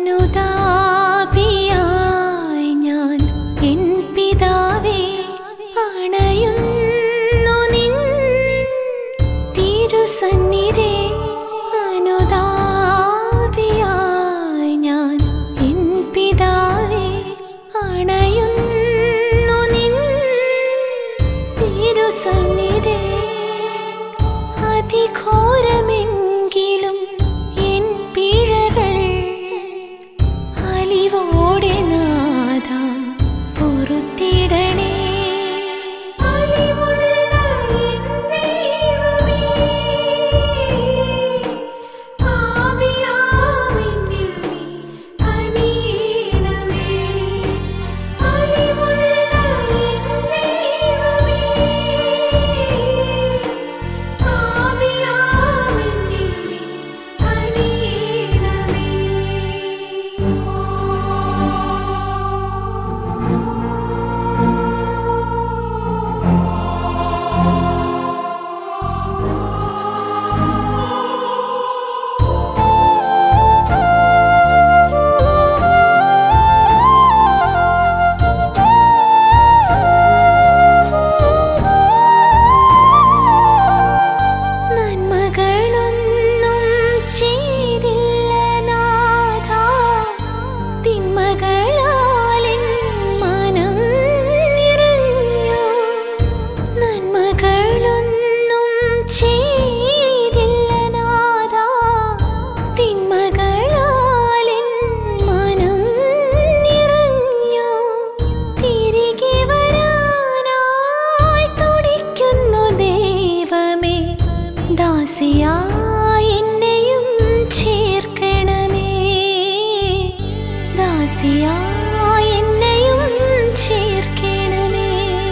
അനുതാപിയായി ഞാൻ എൻ പിതാവേ അണയുന്നു നിൻ തിരുസന്നിധി അനുതാപിയായി ഞാൻ എൻ പിതാവേ അണയുന്നു നിൻ തിരുസന്നിധി അതിഘോരമെങ്കിലും എൻ പിഴകൾ അലിവോടെ നാഥ പൊറുത്തിടണേ നന്മകളൊന്നും ചെയ്തില്ല നാഥ തിന്മകളാലെൻ മനം നിറഞ്ഞു നന്മകളൊന്നും ചെയ്തില്ല നാഥ തിന്മകളാലെൻ മനം നിറഞ്ഞു തിരികെ വരാനായി തുടിക്കുന്നു ദൈവമേ ദാസിയായി എന്നെയും ചേർക്കണമേ ദാസിയായി എന്നെയും ചേർക്കണമേ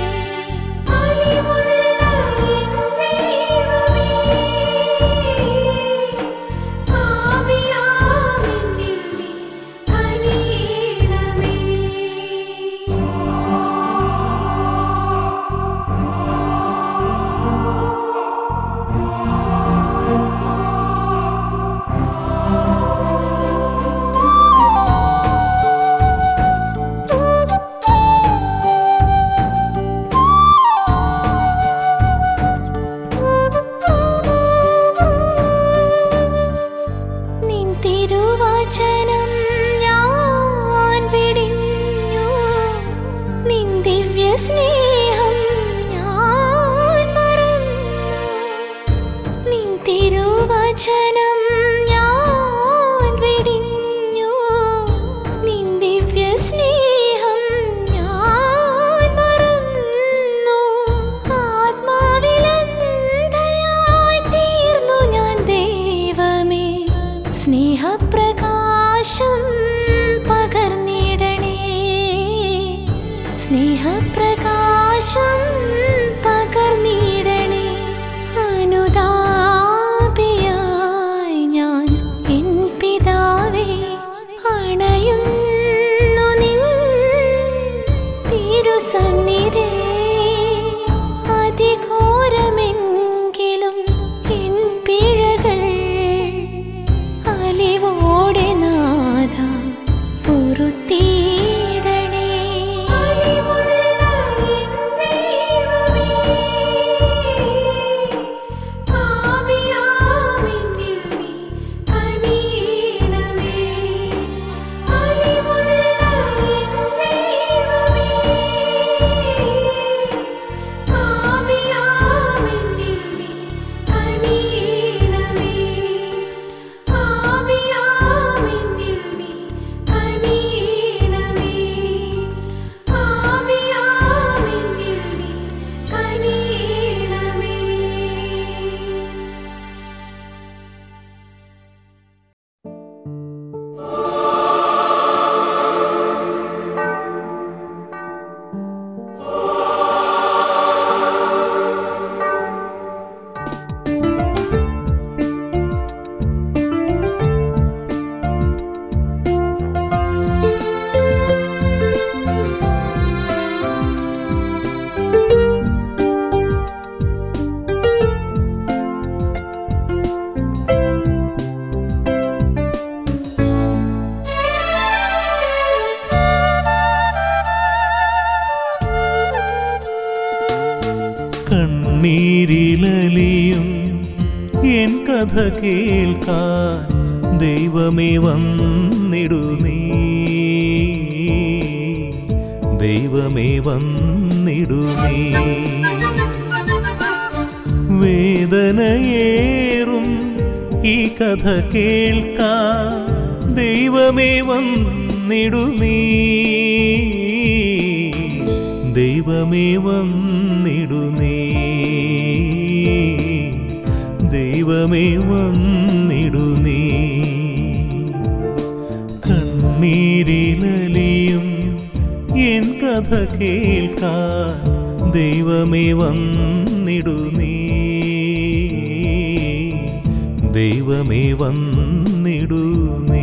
നിൻ തിരുവചനം ഞാൻ വെടിഞ്ഞു നിൻ ദിവ്യ സ്നേഹം ഞാൻ മറന്നു നിൻ തിരുവചനം ഞാൻ വെടിഞ്ഞു നിൻ ദിവ്യ സ്നേഹം ഞാൻ മറന്നു ആത്മാവിലന്ധയായി തീർന്നു ഞാൻ ദൈവമേ സ്നേഹപ്രകാശ കണ്ണീരിലലിയും എൻ കഥ കേൾക്കാൻ ദൈവമേ വന്നിടു നീ ദൈവമേ വന്നിടു നീ വേദനയേറും ഈ കഥ കേൾക്കാൻ ദൈവമേ വന്നിടു നീ ദൈവമേ വന്നിടു നീ ദൈവമേ വന്നിടു നീ കണ്ണീരിലലിയും എൻ കഥ കേൾക്കാൻ ദൈവമേ വന്നിടു നീ ദൈവമേ വന്നിടു നീ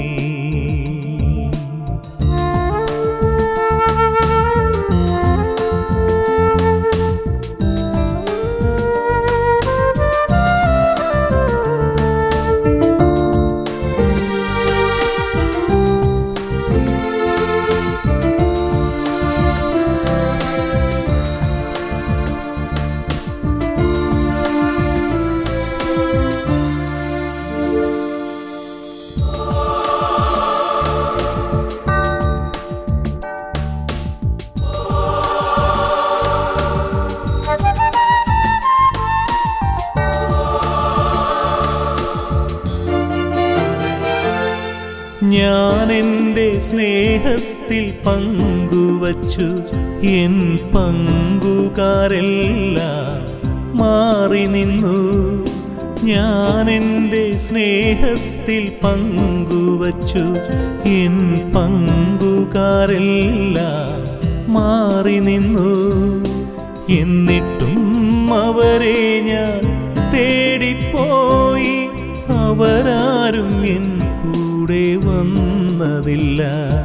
ഞാൻ എൻ്റെ സ്നേഹത്തിൽ പങ്കുവച്ചു എൻ പങ്കുകാരെല്ലാം മാറി നിന്നു ഞാൻ എൻ്റെ സ്നേഹത്തിൽ പങ്കുവച്ചു എൻ പങ്കുകാരെല്ലാം മാറി നിന്നു എന്നിട്ടും അവരെ ഞാൻ തേടിപ്പോയി അവരാരും എൻ കൂടെ വന്നതില്ല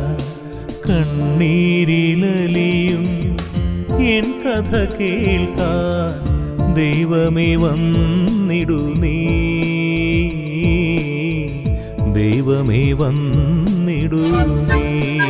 കണ്ണീരിലലിയും എൻ കഥ കേൾക്കാൻ ദൈവമേ വന്നിടു നീ ദൈവമേ വന്നിടു നീ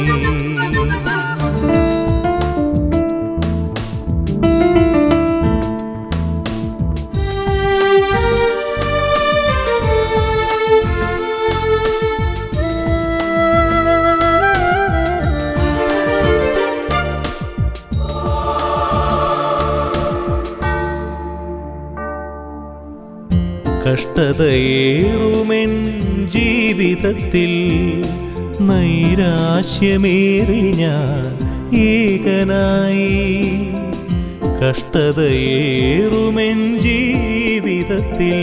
കഷ്ടതയേറുമെൻ ജീവിതത്തിൽ നൈരാശ്യമേറി ഞാൻ ഏകനായി കഷ്ടതയേറുമെൻ ജീവിതത്തിൽ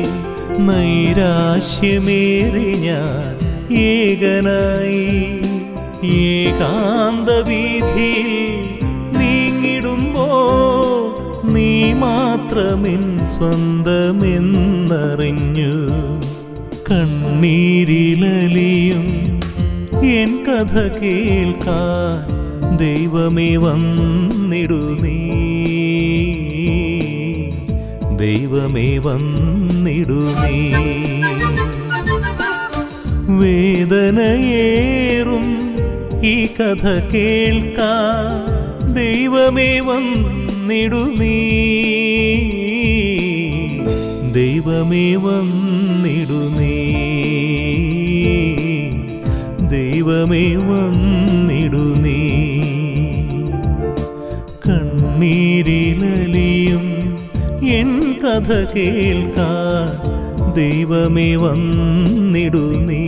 നൈരാശ്യമേറി ഞാൻ ഏകനായി ഏകാന്ത വീതിയിൽ നീങ്ങിടുമ്പോ നീ മാത്രമെൻ സ്വന്തമെന്നറിഞ്ഞു കണ്ണീരിലലിയും എൻ കഥ കേൾക്കാൻ ദൈവമേ വന്നിടു നീ ദൈവമേ വന്നിടു നീ വേദനയേറും ഈ കഥ കേൾക്കാൻ ദൈവമേ വന്നിടു നീ ദൈവമേ വന്നിടു നീ ദൈവമേ വന്നിടു നീ കണ്ണീരിലലിയും എൻ കഥ കേൾക്കാൻ ദൈവമേ വന്നിടു നീ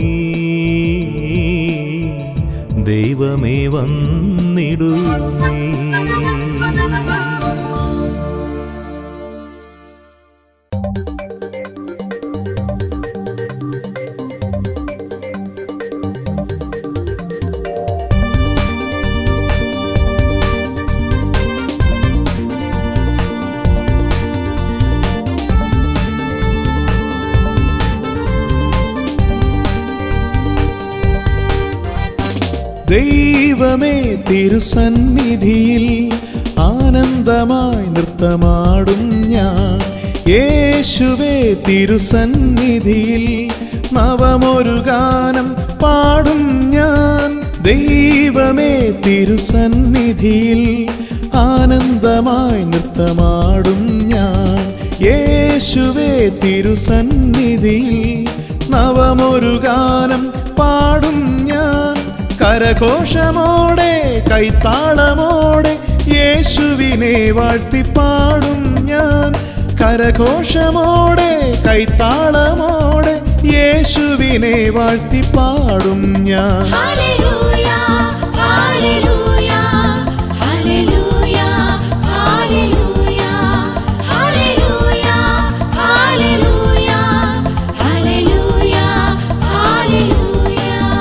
ദൈവമേ വന്നിടു നീ ദൈവമേ തിരുസന്നിധിയിൽ ആനന്ദമായി നൃത്തമാടും ഞാൻ യേശുവേ തിരുസന്നിധിയിൽ നവമൊരു ഗാനം പാടും ഞാൻ ദൈവമേ തിരുസന്നിധിയിൽ ആനന്ദമായി നൃത്തമാടും ഞാൻ യേശുവേ തിരുസന്നിധിയിൽ നവമൊരു ഗാനം പാടും ഞാൻ കരഘോഷമോടെ കൈത്താളമോടെ യേശുവിനെ വാഴ്ത്തി പാടും ഞാൻ കരഘോഷമോടെ കൈത്താളമോടെ യേശുവിനെ വാഴ്ത്തി പാടും ഞാൻ hallelujah hallelujah hallelujah hallelujah hallelujah hallelujah hallelujah hallelujah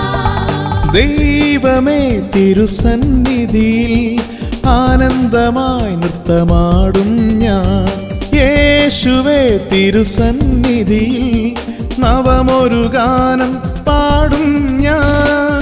ദൈവമേ തിരുസന്നിധിയിൽ ആനന്ദമായി നൃത്തമാടും ഞാൻ യേശുവേ തിരുസന്നിധിയിൽ നവമൊരു ഗാനം പാടും ഞാൻ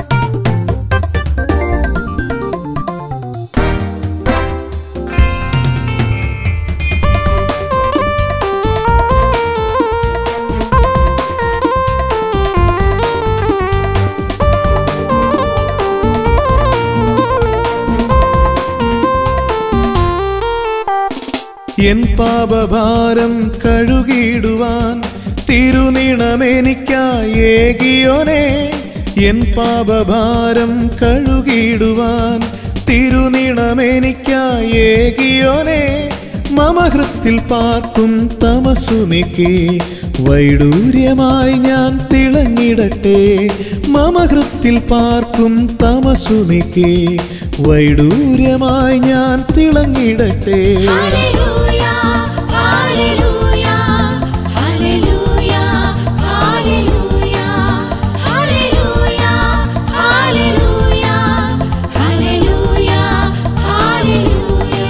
എൻ പാപഭാരം കഴുകിടുവാൻ തിരുനിണമെനിക്കായി ഏകിയോനെ എൻ പാപഭാരം കഴുകിടുവാൻ തിരുനിണമെനിക്കായി ഏകിയോനെ മമഹൃത്തിൽ പാർക്കും തമസു നീക്കി വൈഡൂര്യമായി ഞാൻ തിളങ്ങിടട്ടെ മമഹൃത്തിൽ പാർക്കും തമസു നീക്കി വൈഡൂര്യമായി ഞാൻ തിളങ്ങിടട്ടെ hallelujah hallelujah hallelujah hallelujah hallelujah hallelujah hallelujah hallelujah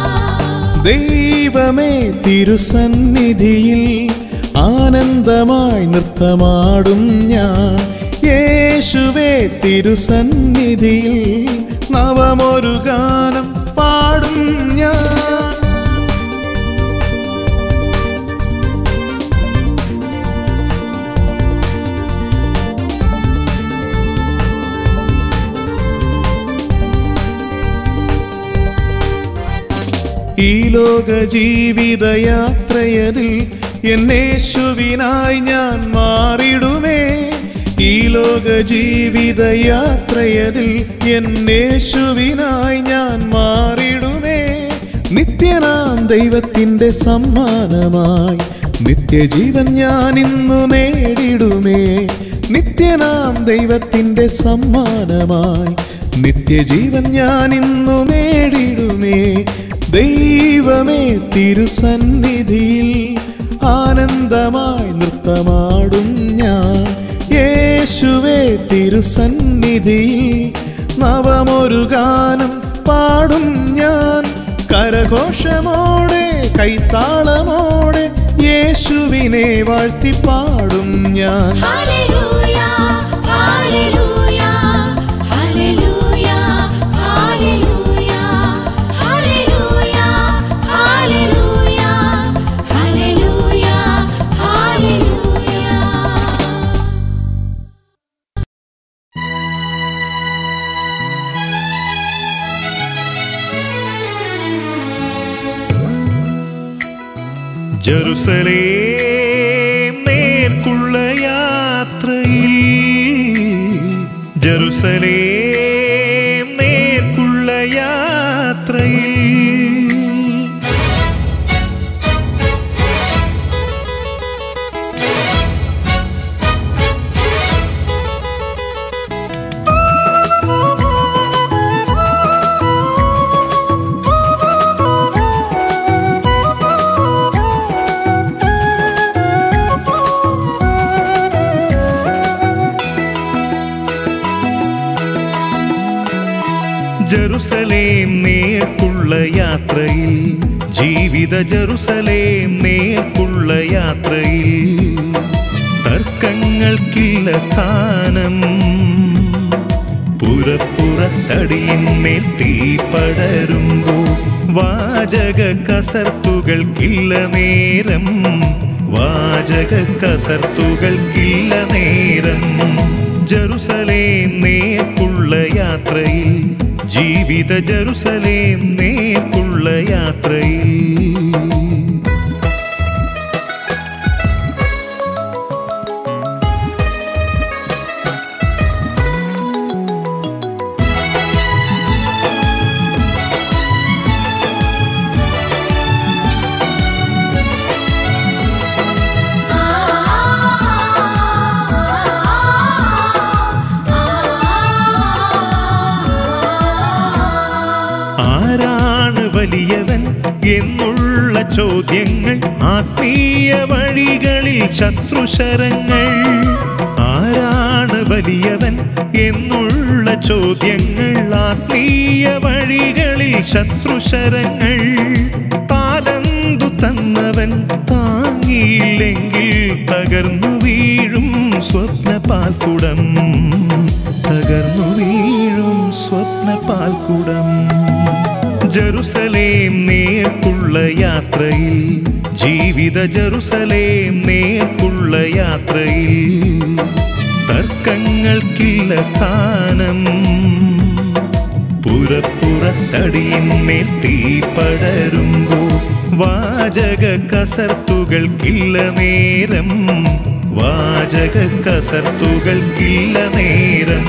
ദൈവമേ തിരുസന്നിധിയിൽ ആനന്ദമായി നൃത്തമാടും ഞാൻ യേശുവേ തിരുസന്നിധിയിൽ നവമൊരു ഗാനം പാടും ഞാൻ ഈ ലോക ജീവിതയാത്രയതിൽ എന്നേശുവിനായി ഞാൻ മാറിടുമേ ഈ ലോക ജീവിതയാത്രയതിൽ എന്നേശുവിനായി ഞാൻ മാറിടുമേ നിത്യനാം ദൈവത്തിൻ്റെ സമ്മാനമായി നിത്യജീവൻ ഞാൻ ഇന്നു നേടിടുമേ നിത്യനാം ദൈവത്തിൻ്റെ സമ്മാനമായി നിത്യജീവൻ ഞാൻ ഇന്നു നേടിടുമേ ദൈവമേ തിരുസന്നിധിയിൽ ആനന്ദമായി നൃത്തമാടും ഞാൻ യേശുവേ തിരുസന്നിധിയിൽ നവമൊരു ഗാനം പാടും ഞാൻ കരഘോഷമോടെ കൈത്താളമോടെ യേശുവിനെ വാഴ്ത്തി പാടും ഞാൻ hallelujah hallelujah hallelujah hallelujah hallelujah hallelujah hallelujah hallelujah Jerusalem നേർക്കുള്ള യാത്രയിൽ ജറുസലേം നേർക്കുള്ള യാത്രയിൽ ജറുസലേം നേർക്കുള്ള യാത്രയിൽ ജീവിത ജറുസലേം നേർക്കുള്ള യാത്രയിൽ തർക്കങ്ങൾക്കില്ല സ്ഥാനം പുറപ്പുറത്തടിയിന്മേൽ തീ പടരുമ്പോൾ വാചക കസർത്തുകൾക്കില്ല നേരം വാചക കസർത്തുകൾക്കില്ല നേരം ജറുസലേം നേർക്കുള്ള യാത്രയിൽ ജീവിത ജറുസലേം നേർക്കുള്ള യാത്രയിൽ ആരാണ് വലിയവൻ എന്നുള്ള ചോദ്യങ്ങൾ ആത്മീയ വഴികളിൽ ശത്രുശരങ്ങൾ ആരാണ് വലിയവൻ എന്നുള്ള ചോദ്യങ്ങൾ ആത്മീയ വഴികളിൽ ശത്രുശരങ്ങൾ താലന്തു തന്നവൻ താങ്ങിയില്ലെങ്കിൽ തകർന്നു വീഴും സ്വപ്നപാൽക്കുടം തകർന്നു വീഴും സ്വപ്നപാൽക്കുടം ജറുസലേം നേർക്കുള്ള യാത്രയിൽ ജീവിത ജറുസലേം നേർക്കുള്ള യാത്രയിൽ തർക്കങ്ങൾക്കില്ല സ്ഥാനം പുറപ്പുറത്തടിയിന്മേൽ തീ പടരുമ്പോൾ വാചക കസർത്തുകൾക്കില്ല നേരം വാചക കസർത്തുകൾക്കില്ല നേരം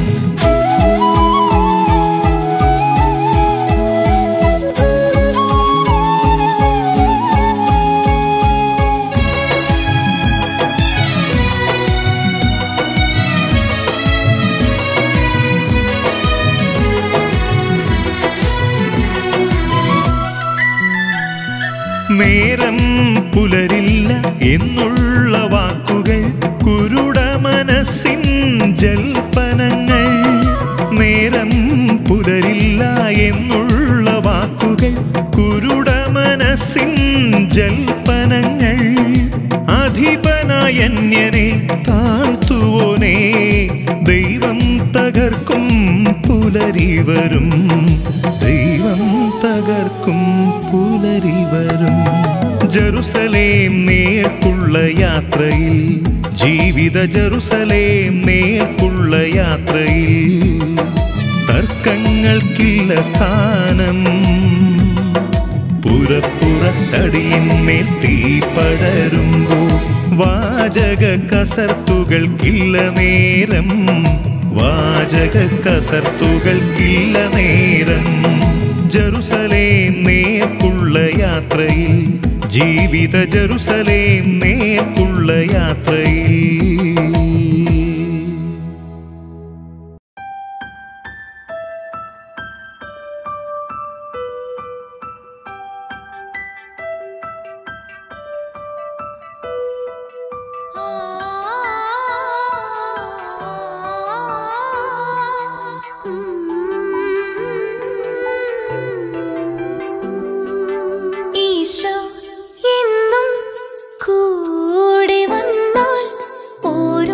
നേരം പുലരില്ല എന്നുള്ള വാക്കുകൾ കുരുട മനസ്സിൻ ജൽപ്പനങ്ങൾ നേരം പുലരില്ല എന്നുള്ള വാക്കുകൾ കുരുട മനസ്സിൻ ജൽപ്പനങ്ങൾ അധിപനായന്യനെ താഴ്ത്തുവോനെ ദൈവം തകർക്കും പുലരി വരും ദൈവം തകർക്കും പുലരി വരും ജറുസലേം നേർക്കുള്ള യാത്രയിൽ ജീവിത ജറുസലേം നേർക്കുള്ള യാത്രയിൽ തർക്കങ്ങൾക്കില്ല സ്ഥാനം പുറപ്പുറത്തടിയിന്മേൽ തീ പടരുമ്പോൾ വാചക കസർത്തുകൾക്കില്ല നേരം വാചക കസർത്തുകൾക്കില്ല നേരം ജറുസലേം നേർക്കുള്ള യാത്രയിൽ ജീവിത ജറുസലേം നേർക്കുള്ള യാത്രയിൽ ഈശോ എന്നും കൂടെ വന്നാൽ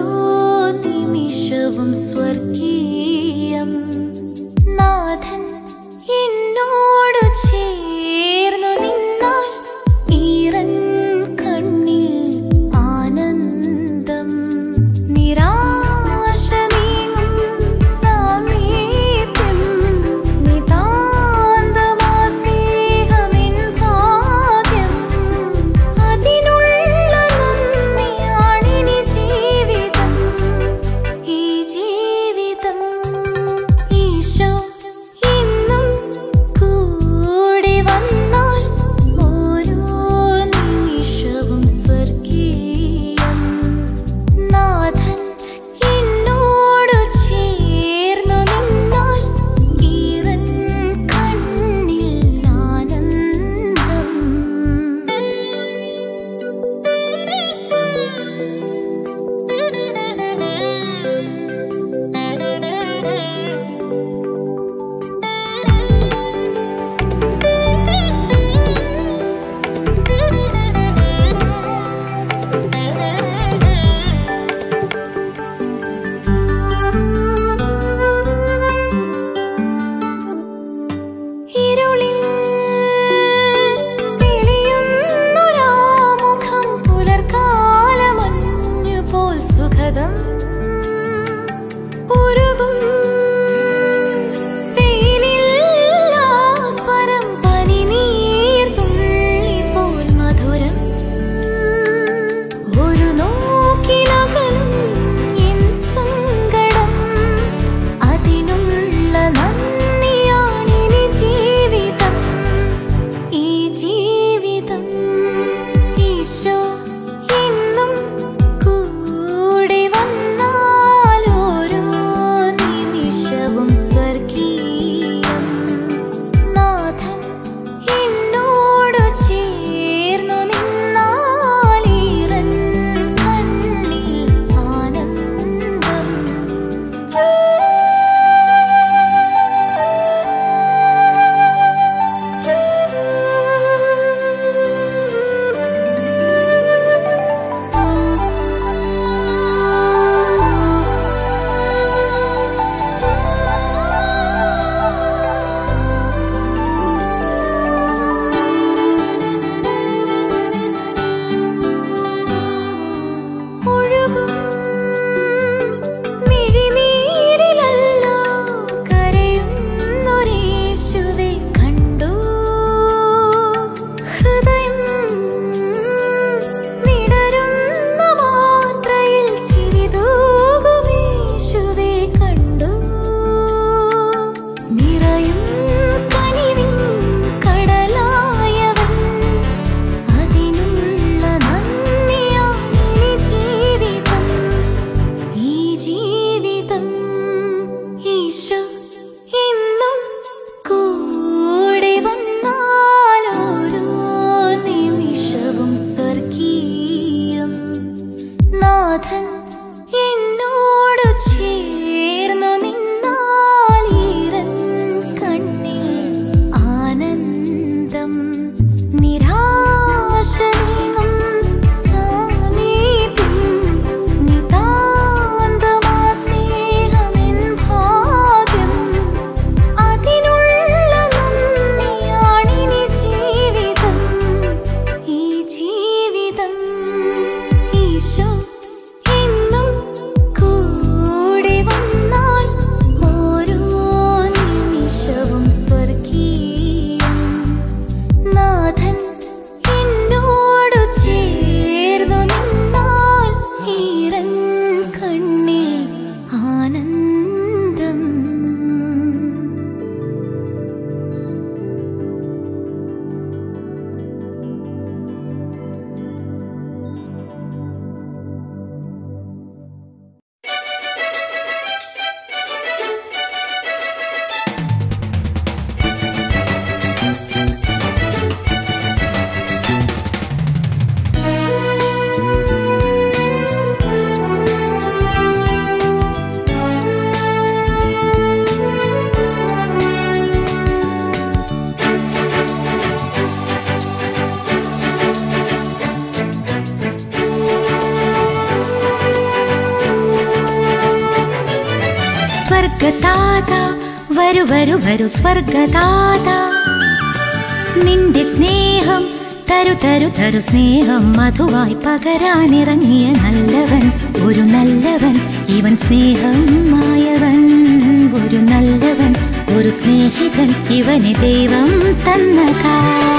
സ്വർഗതാത വരു വരു വരു സ്വർഗതാത നിന്റെ സ്നേഹം തരു തരു തരു സ്നേഹം മധുവായി പകരാനിറങ്ങിയ നല്ലവൻ ഒരു നല്ലവൻ ഇവൻ സ്നേഹം മായവൻ ഒരു നല്ലവൻ ഒരു സ്നേഹിതൻ ഇവന് ദൈവം തന്നതാ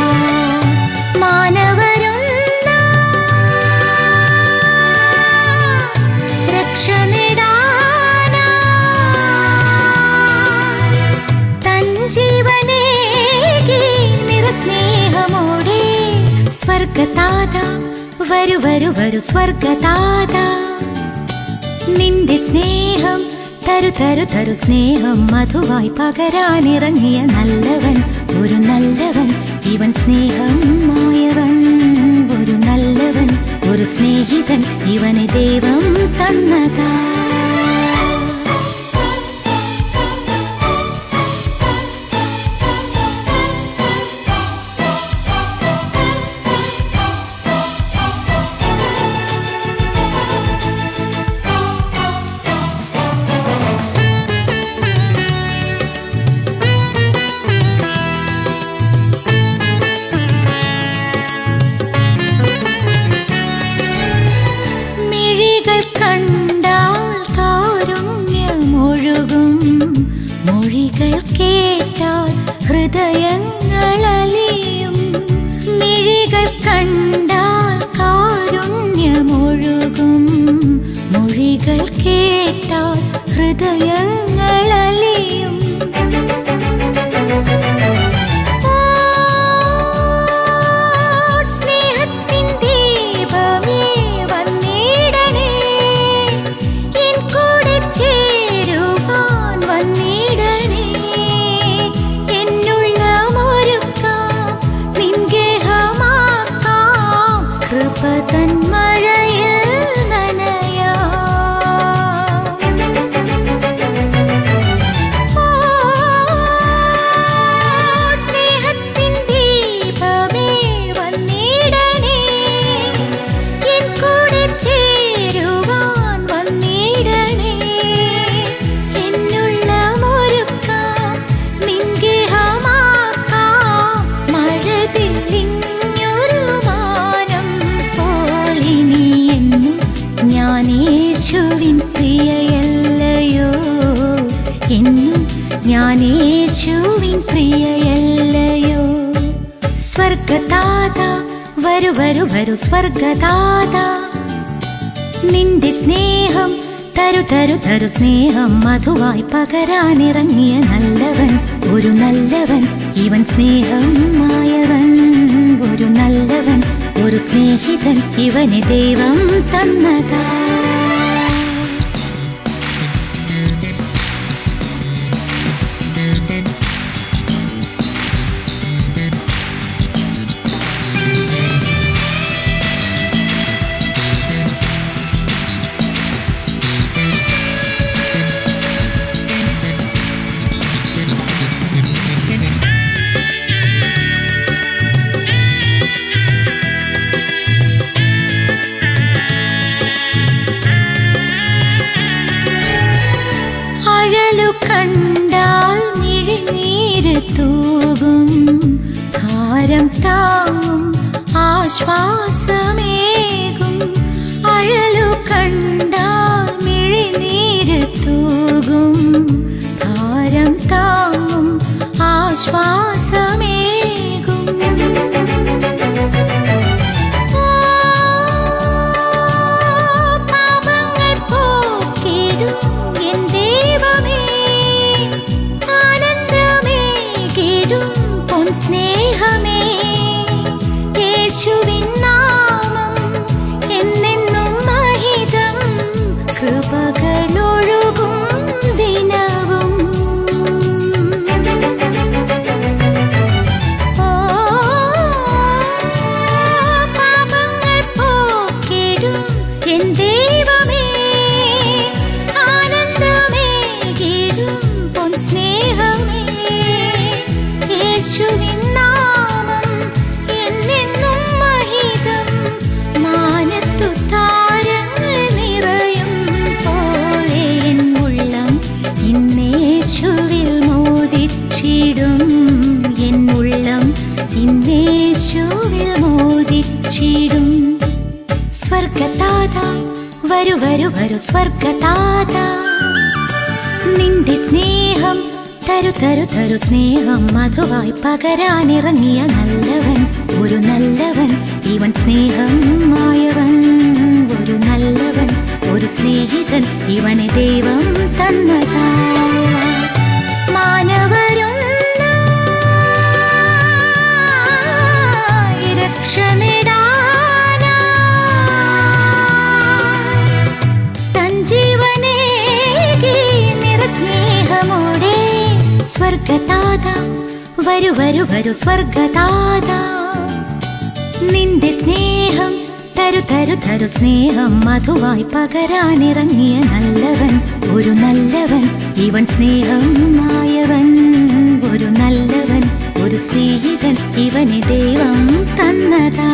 മാനവരുന്ന രക്ഷ നേടാനായി തൻ ജീവനേകി നിറസ്നേഹമോടെ സ്വർഗതാത വരു വരു വരു സ്വർഗതാത നിന്റെ സ്നേഹം തരു തരു തരു സ്നേഹം മധുവായി പകരാനിറങ്ങിയ നല്ലവൻ ഒരു നല്ലവൻ ഇവൻ സ്നേഹം മായവൻ ഒരു നല്ലവൻ ഒരു സ്നേഹിതൻ ഇവനെ ദൈവം തന്നതാ മിഴികൾ കണ്ടാൽ കാരുണ്യമൊഴുകും മൊഴികൾ കേട്ടാൽ ഹൃദയങ്ങളലിയും മിഴികൾ കണ്ടാൽ കാരുണ്യമൊഴുകും മൊഴികൾ കേട്ടാൽ ഹൃദയങ്ങളലിയും സ്നേഹത്തിൻ ദീപമേ വന്നിടണേ എൻ കൂടെ ചേരുവാൻ വന്നിടണേ എന്നുള്ളമൊരുക്കാം നിൻ ഗേഹമാക്കാം കൃപ തൻ മഴയിൽ നനയാം സ്നേഹത്തിൻ ദീപമേ വന്നിടണേ എൻ കൂടെ ചേരുവാൻ വന്നിടണേ എന്നുള്ള മുറുക്കാം നിൻഗേഹമാക്കാം മഴതില്ലിഞ്ഞൊരു മാനം പോലിനി എന്നും ഞാൻ യേശുവിൻ പ്രിയയല്ലയോ എന്നും ഞാൻ യേശുവിൻ പ്രിയയല്ലയോ സ്വർഗതാത വരു വരു വരു സ്വർഗതാത നിന്റെ സ്നേഹം തരു തരു തരു സ്നേഹം മധുവായി പകരാനിറങ്ങിയ നല്ലവൻ ഒരു നല്ലവൻ ഇവൻ സ്നേഹം മായവൻ ഒരു നല്ലവൻ ഒരു സ്നേഹിതൻ ഇവന് ദൈവം തന്നതാ അഴലു കണ്ടാൽ മിഴിനീര് തൂകും ഭാരം താങ്ങും ആശ്വാസമേകും അഴലു കണ്ടാൽ മിഴിനീര് തൂകും ഭാരം താങ്ങും ആശ്വാസമേകും പാപങ്ങൾ പോക്കിടും എൻ ദൈവമേ ആനന്ദമേകിടും പൊൻ സ്നേഹമേ യേശുവിൻ നാമം എന്നെന്നും മഹിതം കൃപകളൊഴുകും ദിനവും ഓ പാപങ്ങൾ പോക്കിടും എൻ ദൈവമേ ആനന്ദമേകിടും പൊൻ സ്നേഹമേ യേശുവിൻ നാമം എന്നെന്നും മഹിതം മാനത്തു താരങ്ങൾ നിറയും പോലെ എൻ ഉള്ളം ഇന്നേ വരു വരു വരു സ്വർഗതാത നിന്റെ സ്നേഹം തരു തരു തരു സ്നേഹം മധുവായി പകരാനിറങ്ങിയ നല്ലവൻ ഒരു നല്ലവൻ ഇവൻ സ്നേഹം മായവൻ ഒരു നല്ലവൻ ഒരു സ്നേഹിതൻ ഇവനെ ദൈവം തന്നതാ മാനവരൊന്നായി രക്ഷ നേടാനായി തൻ ജീവനേകി നിറസ്നേഹമോടെ സ്വർഗതാത വരു വരു വരു സ്വർഗതാത നിന്റെ സ്നേഹം തരു തരു തരു സ്നേഹം മധുവായി പകരാനിറങ്ങിയ നല്ലവൻ ഒരു നല്ലവൻ ഇവൻ സ്നേഹം മായവൻ ഒരു നല്ലവൻ ഒരു സ്നേഹിതൻ ഇവനെ ദൈവം തന്നതാ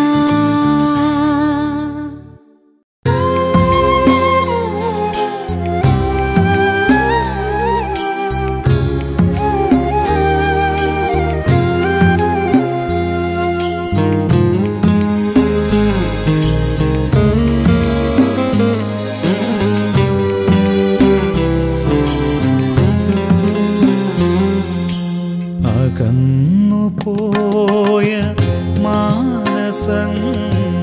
അകന്നു പോയ മാനസങ്ങളിൽ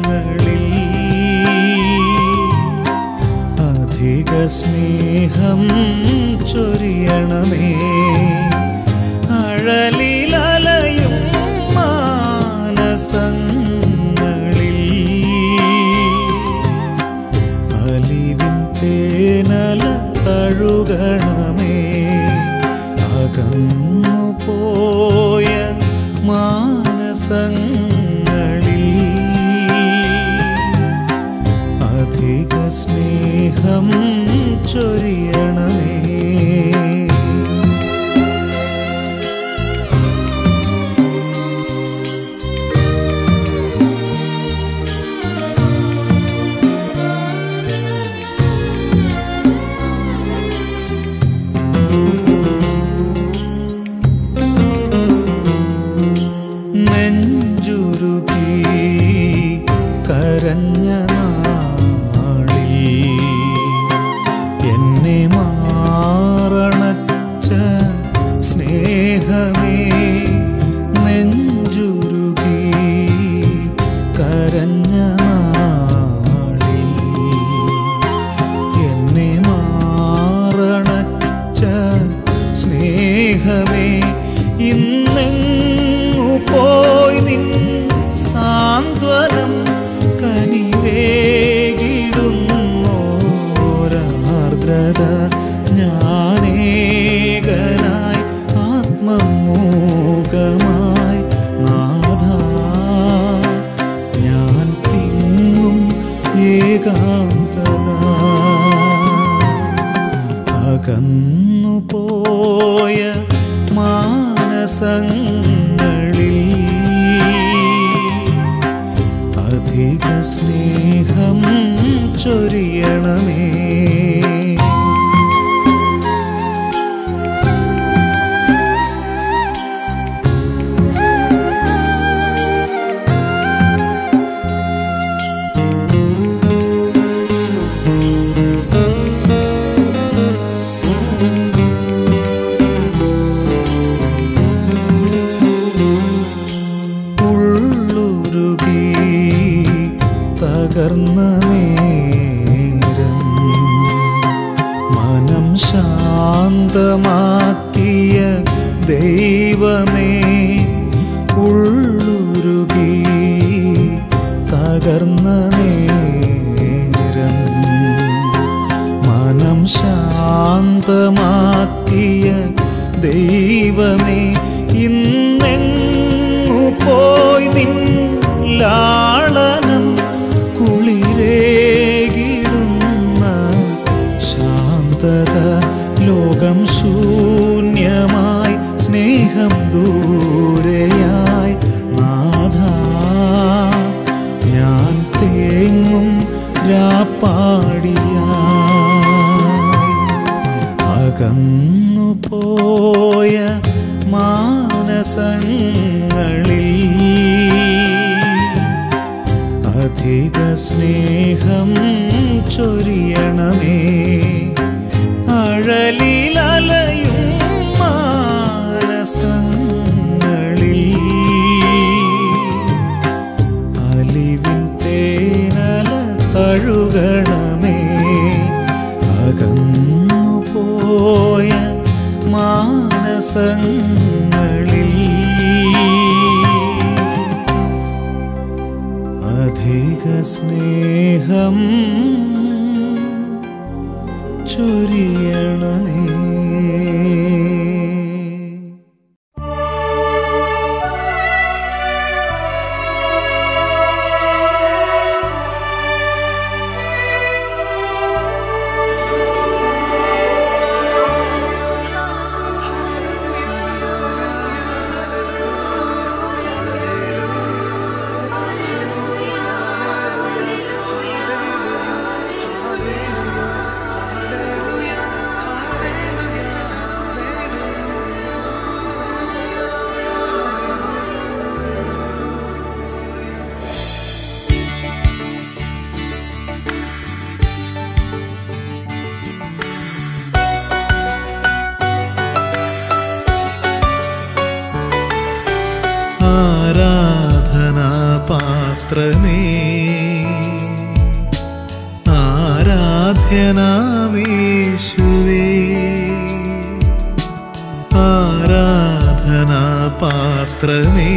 അധിക സ്നേഹം ചൊരിയണമേ അഴലിലലയും മാനസങ്ങളിൽ അലിവിൻ തേനല തഴുകണമേ അകന്നു പോയ മാനസങ്ങളിൽ അധിക സ്നേഹം ചൊരിയണമേ നെഞ്ചുരുകി കരഞ്ഞ നാളിൽ എന്നെ മാറണച്ച സ്നേഹമേ നെഞ്ചുരുകി കരഞ്ഞ നാളിൽ എന്നെ മാറണച്ച സ്നേഹമേ ഇന്നെങ്ങു പോയി നിൻ സാന്ത്വനം കനിവേകിടുന്നോരാർദ്രത ഞാനേകനായി ആത്മമൂകമായി നാഥ ഞാൻ തിങ്ങും ഏകാന്തത അകന്നു പോയ മാനസങ്ങളിൽ അധിക സ്നേഹം ചൊരിയണമേ ഉള്ളുരുകി തകർന്ന നേരം മനം ശാന്തമാക്കിയ ദൈവമേ ഉള്ളുരുകി തകർന്ന നേരം മനം ശാന്തമാക്കിയ ദൈവമേ ഇന്നെങ്ങു പോയി നിൻ ലാളനം കുളിരേകിടുന്ന ശാന്തത ലോകം ശൂന്യമായി സ്നേഹം ദൂരെയായി നാഥ ഞാൻ തേങ്ങും രാപ്പാടിയായി അകന്നു പോയ മാനസങ്ങളിൽ അധിക സ്നേഹം ചൊരിയണമേ ദിവസങ്ങളിൽ അധിക സ്നേഹം ചൊരിയണമേ ആരാധനാ പാത്രമേ ആരാധ്യനാമേശുവേ ആരാധനാ പാത്രമേ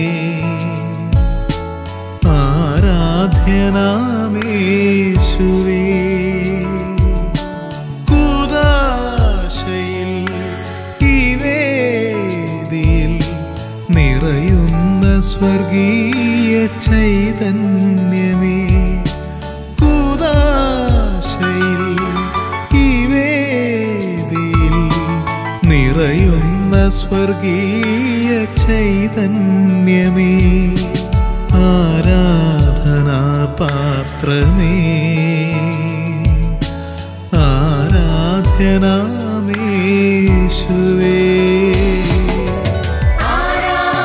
ആരാധ്യനാമേശുവേ കൂദാശയിൽ ഈ വേദിയിൽ നിറയുന്ന സ്വർഗീയ ചൈതന്യമേ കൂദാശയിൽ ഈ വേദിയിൽ നിറയുന്ന സ്വർഗീയ ചൈതന്യമേ ആരാധനാ പാത്രമേ ആരാധ്യനാമേശുവേ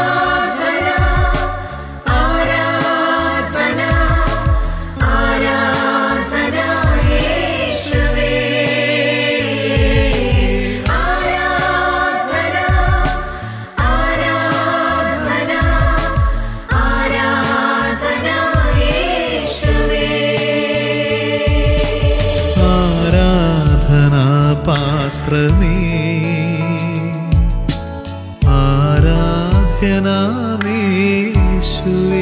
ആരാധനാ പാത്രമേ ആരാധ്യനാമേശുവേ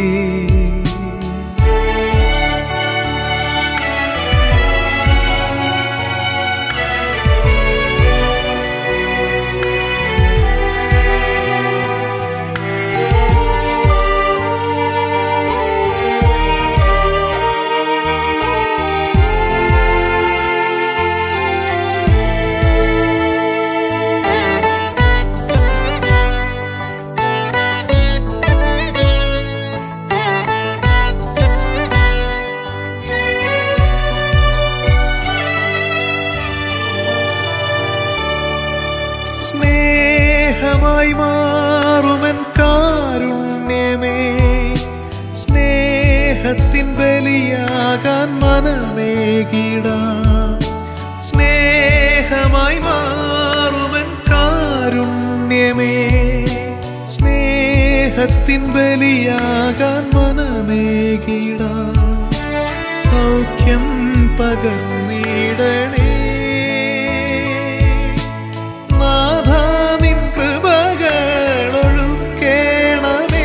സ്നേഹമായി മാറുമൻ കാരുണ്യമേ സ്നേഹത്തിൻ ബലിയാകാൻ മനമേകിട സ്നേഹമായി മാറുമൻ കാരുണ്യമേ സ്നേഹത്തിൻ ബലിയാകാൻ മനമേകിട സൗഖ്യം പകർന്നിടണേ നാഥാ നിൻ കൃപകളൊഴുക്കേണമേ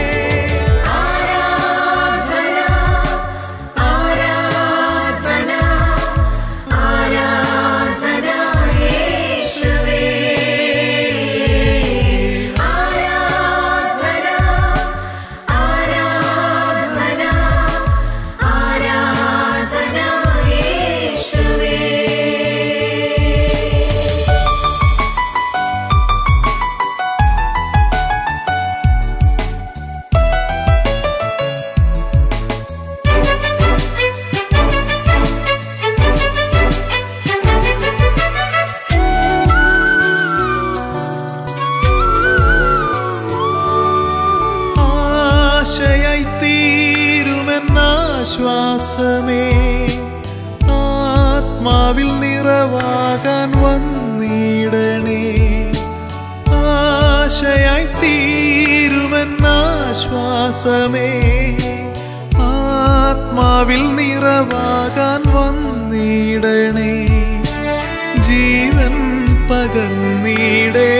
ആശയായി തീരുമെന്നാശ്വാസമേ ആത്മാവിൽ നിറവാകാൻ വന്നിടണേ ആശയായി തീരുമെന്നാശ്വാസമേ ആത്മാവിൽ നിറവാകാൻ വന്നിടണേ ജീവൻ പകർന്നിടണേ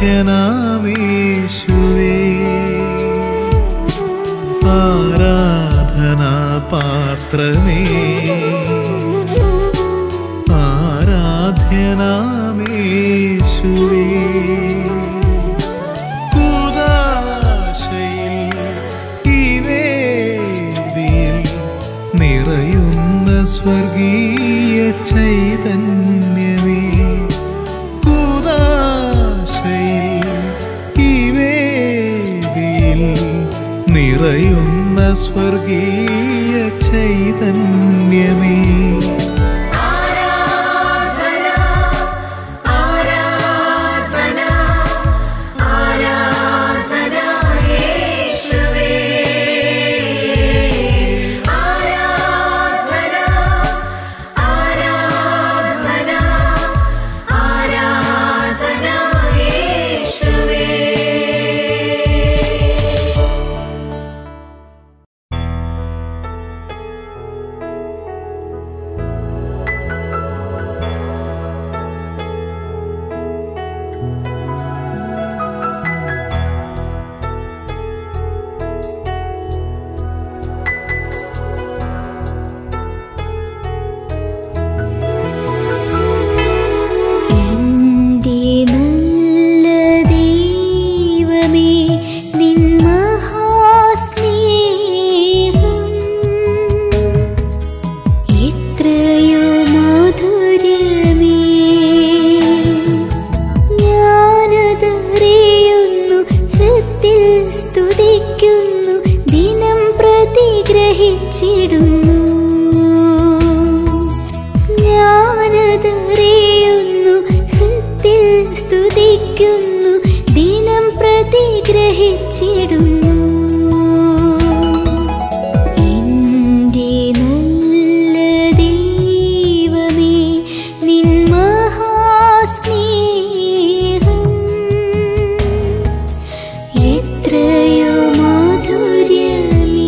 ആരാധ്യനാമേശുവേ ആരാധനാ പാത്രമേ ആരാധ്യനാമേശുവേ കൂദാശയിൽ ഈ വേദിയിൽ നിറയുന്ന സ്വർഗീയ ചൈതന്യമേ കൂദാശയിൽ ഈ വേദിയിൽ നിറയുന്ന സ്വർഗീയ ചൈതന്യമേ എന്റെ നല്ല ദൈവമേ നിൻ മഹാസ്നേഹം എത്രയോ മാധുര്യമേ ഞാനതറിയുന്നു ഹൃത്തിൽ സ്തുതിക്കുന്നു ദിനം പ്രതിഗ്രഹിച്ചിടുന്നു ഞാനതറിയുന്നു ഹൃത്തിൽ സ്തുതിക്കുന്നു ദിനം പ്രതിഗ്രഹിച്ചിടുന്നു എന്റെ നല്ല ദൈവമേ നിൻ മഹാസ്നേഹം എത്രയോ മാധുര്യമേ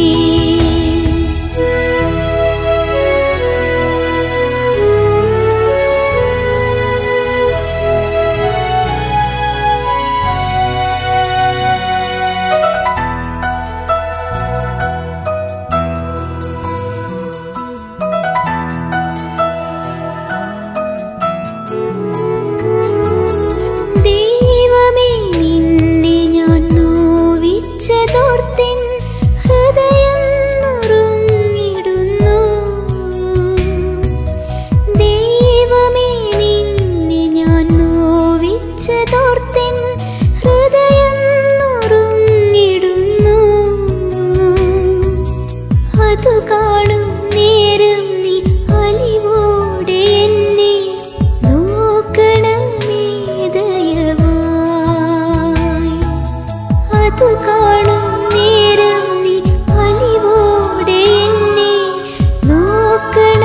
ദൈവമേ നിന്നെ ഞാൻ നോവിച്ചതോർത്തിൻ ഹൃദയം നുറുങ്ങിടുന്നു ദൈവമേ നിന്നെ ഞാൻ നോവിച്ചതോർത്തിൻ ഹൃദയം നുറുങ്ങിടുന്നു അതു കാണും നേരം നീ അലിവോടെ എന്നെ നോക്കണമേ ദയവായി അതു കാണും നേരം നീ അലിവോടെ എന്നെ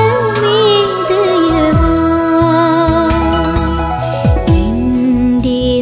നോക്കണമേ ദയവായി എന്റെ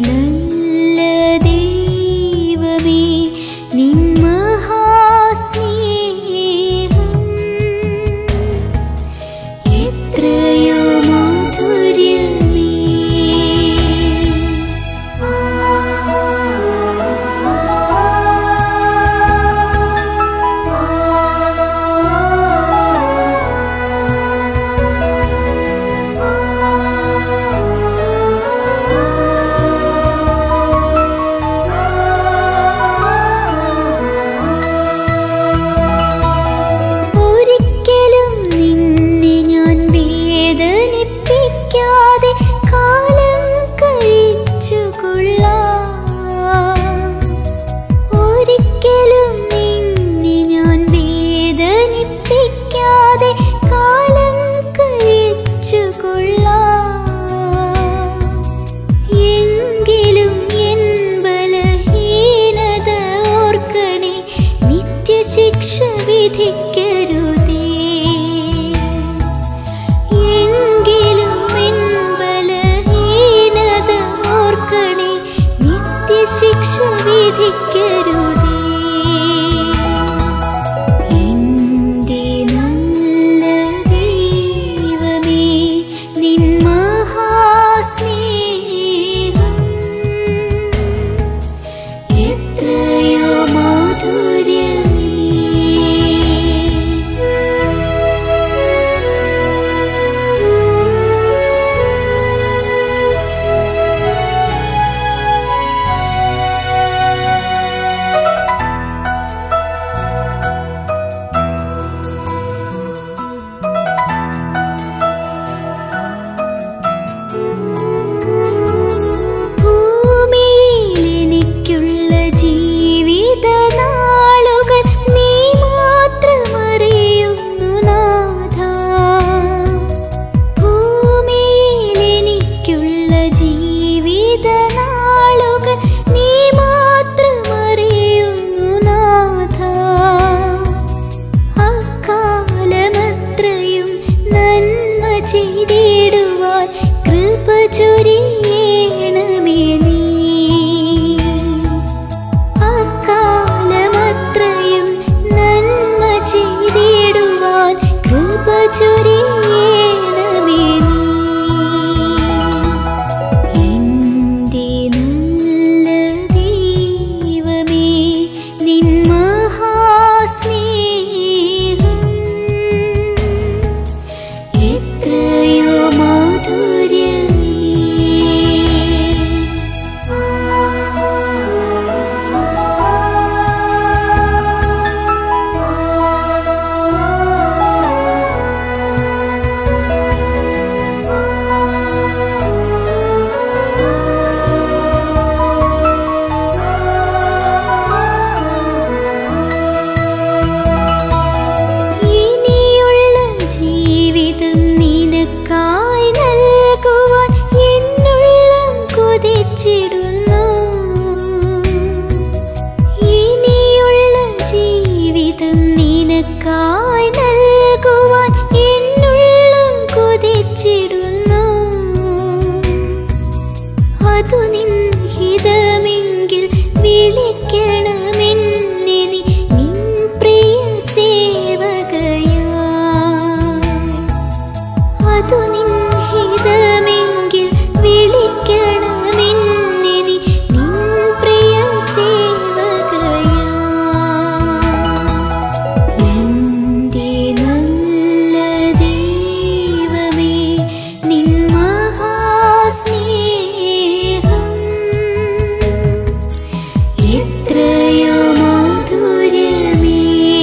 ജീവിത നാളുകൾ നീ മാത്രമറിയുന്നു നാഥ അക്കാലമത്രയും നന്മ ചെയ്തിടുവാൻ കൃപ ചൊരിയണമേ നീ അക്കാലമത്രയും നന്മ ചെയ്തിടുവാൻ കൃപ ചൊരിയണമേ നീ എന്റെ നല്ല ദൈവമേ നിൻ മഹാസ്നേഹം എത്രയോ മാധുര്യമേ ഇനിയുള്ള ജീവിതം നിനക്കായി നൽകുവാൻ എന്നുള്ളം കൊതിച്ചിടുന്നു ഇനിയുള്ള ജീവിതം നിനക്കായി നൽകുവാൻ എന്നുള്ളം കൊതിച്ചിടുന്നു അതു നിൻ ഹിതമെങ്കിൽ വിളിക്കണമെന്നെ നീ നിൻ പ്രിയ സേവകയായി അതു നിൻ ഹിതമെങ്കിൽ വിളിക്കണമെന്നെ നീ നിൻ പ്രിയ സേവകയായി എന്റെ നല്ല ദൈവമേ നിൻ മഹാസ്നേഹം എത്രയോ മാധുര്യമേ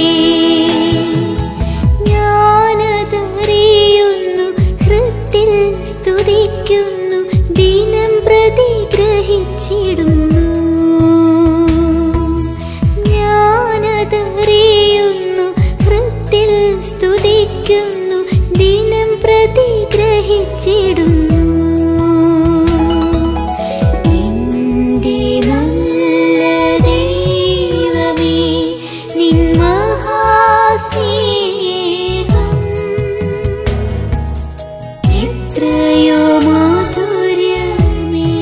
ഞാനതറിയുന്നു ഹൃത്തിൽ സ്തുതിക്കുന്നു ദിനം പ്രതി ഗ്രഹിച്ചിടുന്നു ഞാനതറിയുന്നു ഹൃത്തിൽ സ്തുതിക്കുന്നു ദിനം പ്രതി ഗ്രഹിച്ചിടുന്നു എന്റെ നല്ല ദൈവമേ നിൻ മഹാസ്നേഹം എത്രയോ മാധുര്യമേ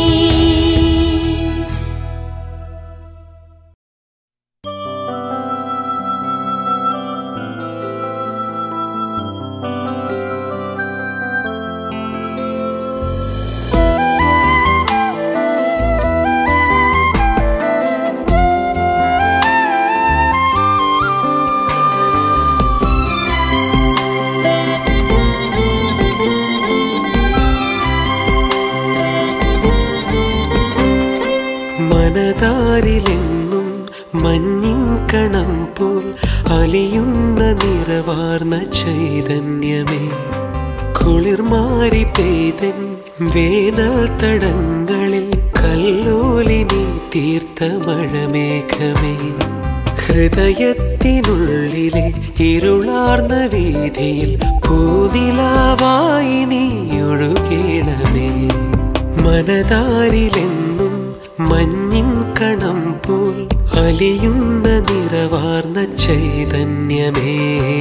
മനതാരിലെന്നും മഞ്ഞിൻ കണം പോൽ അലിയുന്ന നിറവാർന്ന ചൈതന്യമേ കുളിർമാരി പെയ്തൻ വേനൽ തടങ്ങളിൽ കല്ലോലിനി തീർത്ത മഴമേഘമേ ഹൃദയത്തിനുള്ളിലെ ഇരുളാർന്ന വീതിയിൽ പൂനിലാവായി നീ ഒഴുകേണമേ മനതാരിലെന്നും മഞ്ഞിൻ കണം പോൽ അലിയുന്ന നിറവാർന്ന ചൈതന്യമേ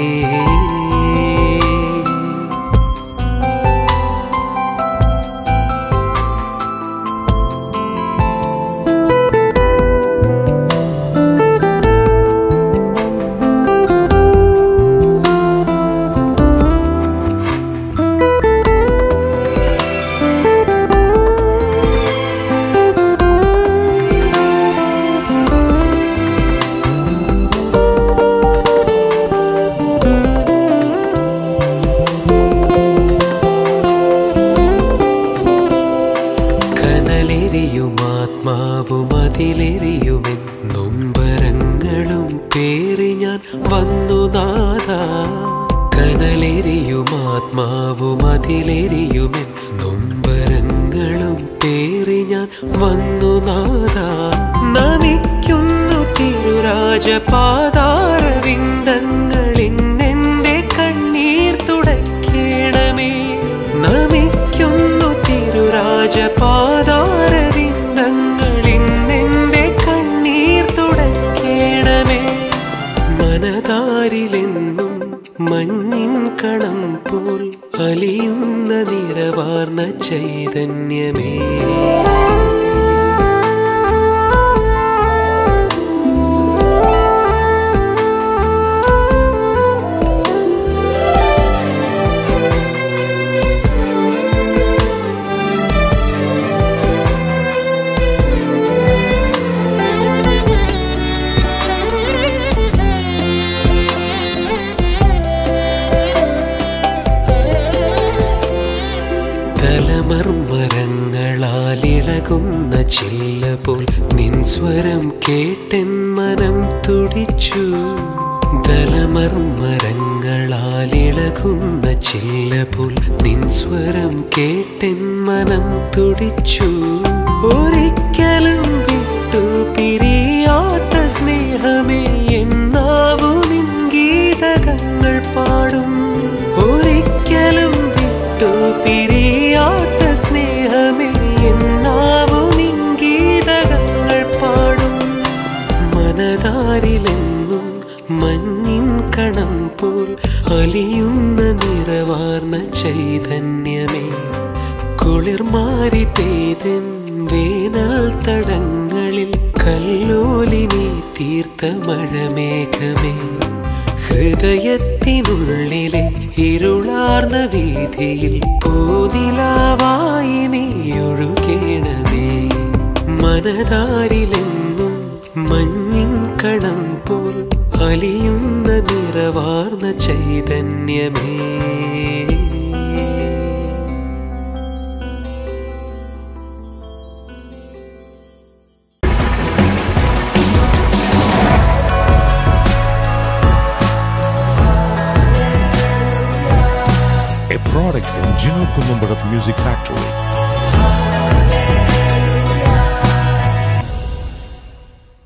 കനലെരിയും ആത്മാവും അതിലെരിയുമെൻ നൊമ്പരങ്ങളും പേറി ഞാൻ വന്നു നാഥ കനലെരിയും ആത്മാവും അതിലെരിയുമെൻ നൊമ്പരങ്ങളും പേറി ഞാൻ വന്നു നാഥ നമിക്കുന്നു തിരുരാജപാതാരവിന്ദങ്ങളിന്നെൻ്റെ കണ്ണീർ തുടയ്ക്കണമേ നമിക്കുന്നു തിരുരാജപാതാര കണ്ണുകളിളകുന്ന ചില്ല പോൽ നിൻ സ്വരം കേട്ടെൻ മനം തുടിച്ചു ദലമർമരങ്ങളാലിളകുന്ന ചില്ല പോൽ നിൻ സ്വരം കേട്ടെൻ മനം തുടിച്ചു ഒരിക്കലും വിട്ടു പിരിയാത്ത സ്നേഹമേ എന്നാവു നിൻ ഗീതകങ്ങൾ പാടും ഒരിക്കലും വിട്ടു പിരിയാത്ത സ്നേഹമേ എന്നാവു നിൻ ഗീതകങ്ങൾ പാടും മനതാരിലെന്നും മഞ്ഞിൻ കണം പോൽ അലിയുന്ന നിറവാർന്ന ചൈതന്യമേ കുളിർമാരി പെയ്തൻ വേനൽ തടങ്ങളിൽ കല്ലോലിനി തീർത്ത മഴമേഘമേ ഹൃദയത്തിനുള്ളിലെ ഇരുളാർന്ന വീതിയിൽ പൂനിലാവായി നീ ഒഴുകേണമേ മനതാരിലെന്നും മഞ്ഞിൻ കണം പോൽ അലിയുന്ന നിറവാർന്ന ചൈതന്യമേ a product from Gino Columbarat Music Factory.